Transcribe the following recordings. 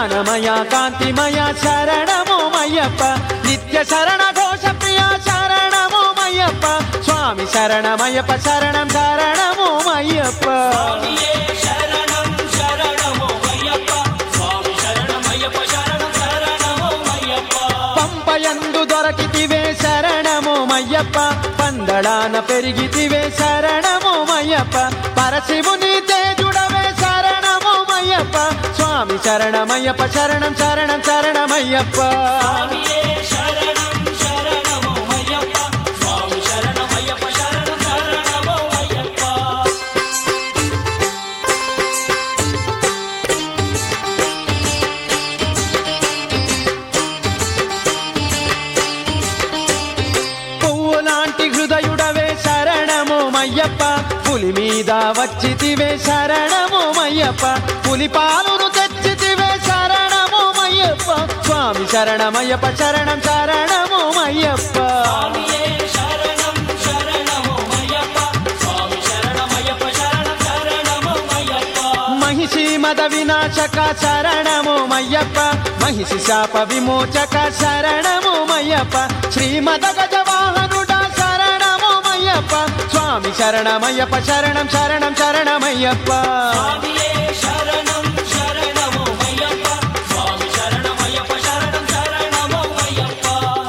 జ్ఞానమయ కాంతిమయ శరణము మయ్యప్ప నిత్య శరణ ఘోష ప్రియ శరణము మయ్యప్ప స్వామి శరణమయ్యప్ప శరణం శరణము మయ్యప్ప స్వామియే శరణం శరణమో అయ్యప్ప స్వామి శరణమయ్యప్ప శరణం శరణమో అయ్యప్ప పంపయందు దొరకితివే శరణము మయ్యప్ప పందడాన పెరిగితివే శరణము మయ్యప్ప పరశివుని తేజుడవే శరణము మయ్యప్ప స్వామి శరణమయ్యప్ప శరణం శరణం శరణమయ్యప్ప స్వామియే శరణం శరణమో అయ్యప్ప స్వామి శరణమయ్యప్ప శరణం శరణమో అయ్యప్ప పువ్వు లాంటి హృదయుడవే శరణము మయ్యప్ప పులి మీద వచ్చితివే శరణము మయ్యప్ప పులి పాలును తెచ్చితివే శరణము మయ్యప్ప స్వామి శరణమయ్యప్ప శరణం శరణము మయ్యప్ప స్వామియే శరణం శరణమో అయ్యప్ప స్వామి శరణమయ్యప్ప శరణం శరణమో అయ్యప్ప మహిషి మద వినాశక శరణము మయ్యప్ప మహిషి శాప విమోచక శరణము మయ్యప్ప శ్రీమద గజవాహనుడ శరణము మయ్యప్ప స్వామి శరణమయ్యప్ప శరణం శరణం శరణమయ్యప్ప స్వామియే శరణం శరణమో అయ్యప్ప స్వామి శరణమయ్యప్ప శరణం శరణమో అయ్యప్ప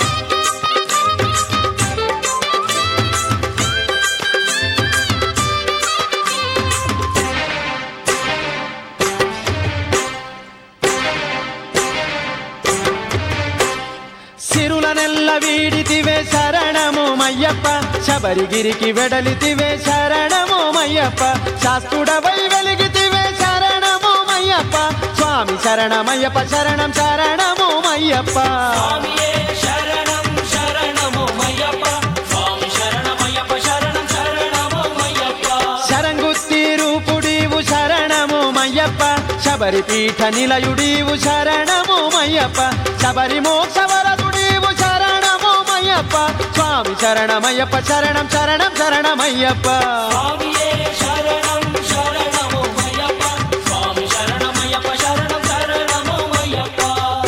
సిరుల నెల్ల వీడితివే శరణము మయ్యప్ప శబరిగిరికి వెడలితివే శరణము మయ్యప్ప శాస్త్రుడవై వెలిగితివే శరణము మయ్యప్ప స్వామి శరణమయ్యప్ప శరణం శరణము మయ్యప్ప స్వామియే శరణం శరణమో అయ్యప్ప స్వామి శరణమయ్యప్ప శరణం శరణమో అయ్యప్ప శరంగుత్తి రూపుడీవు శరణము మయ్యప్ప శబరి పీఠ నిలయుడీవు శరణము మయ్యప్ప శబరి మోక్షవరదుడీవు శరణము మయ్యప్ప స్వామి శరణమయ్యప్ప శరణం శరణం శరణమయ్యప్ప స్వామియే శరణం శరణమో అయ్యప్ప స్వామి శరణమయ్యప్ప శరణం శరణమో అయ్యప్ప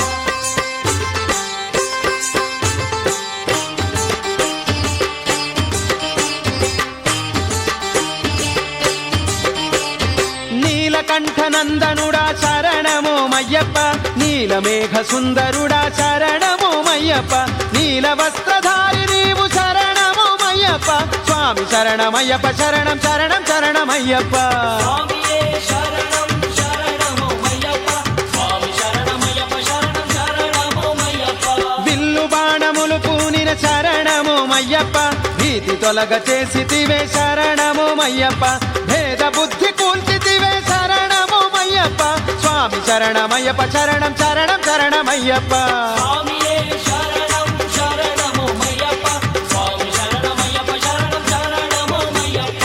నీలకంఠనందనుడా శరణము మయ్యప్ప నీలమేఘ సుందరుడా శరణము మయ్యప్ప నీల వస్త్రధారి నీవు శరణము మయ్యప్ప స్వామి శరణమయ్యప్ప శరణం శరణం శరణమయ్యప్ప స్వామియే శరణం శరణమో అయ్యప్ప స్వామి శరణమయ్యప్ప శరణం శరణమో అయ్యప్ప విల్లు బాణములు పూనిన శరణము మయ్యప్ప భీతి తొలగ చేసితివే శరణము మయ్యప్ప భేద బుద్ధి కూల్చితివే శరణము మయ్యప్ప స్వామి శరణమయ్యప్ప శరణం శరణం శరణమయ్యప్ప స్వామియే శరణం శరణమో అయ్యప్ప స్వామి శరణమయ్యప్ప శరణం శరణమో అయ్యప్ప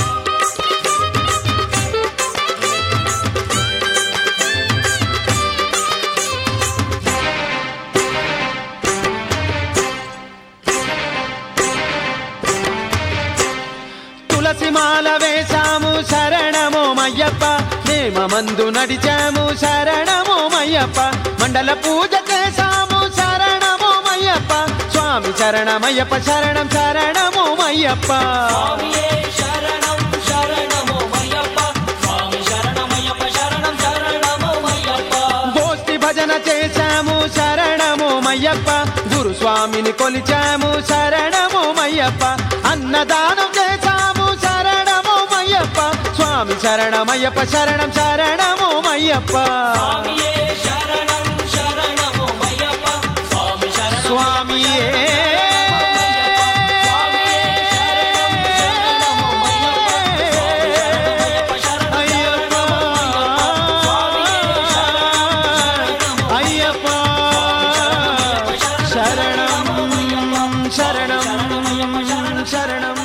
తులసి మాల వేశాము శరణము మయ్యప్ప నేమమందు నడిచాము శరణము మయ్యప్ప మండల పూజ చేశాము శరణము మయ్యప్ప స్వామి శరణమయ్యప్ప శరణం శరణము మయ్యప్ప స్వామియే శరణం శరణమో అయ్యప్ప స్వామి శరణమయ్యప్ప శరణం శరణమో అయ్యప్ప గోష్ఠి భజన చేశాము శరణము మయ్యప్ప గురుస్వామిని కొలిచాము శరణము మయ్యప్ప అన్నదానం చేశాము శరణము మయ్యప్ప స్వామి శరణమయ్యప్ప శరణం శరణము మయ్యప్ప స్వామియే శరణం శరణమో అయ్యప్ప స్వామి శరణం స్వామియే స్వామియే శరణం శరణమో అయ్యప్ప స్వామి శరణమయ్యప్ప శరణం అయ్యప్ప స్వామియే శరణం అయ్యప్ప శరణం శరణం శరణం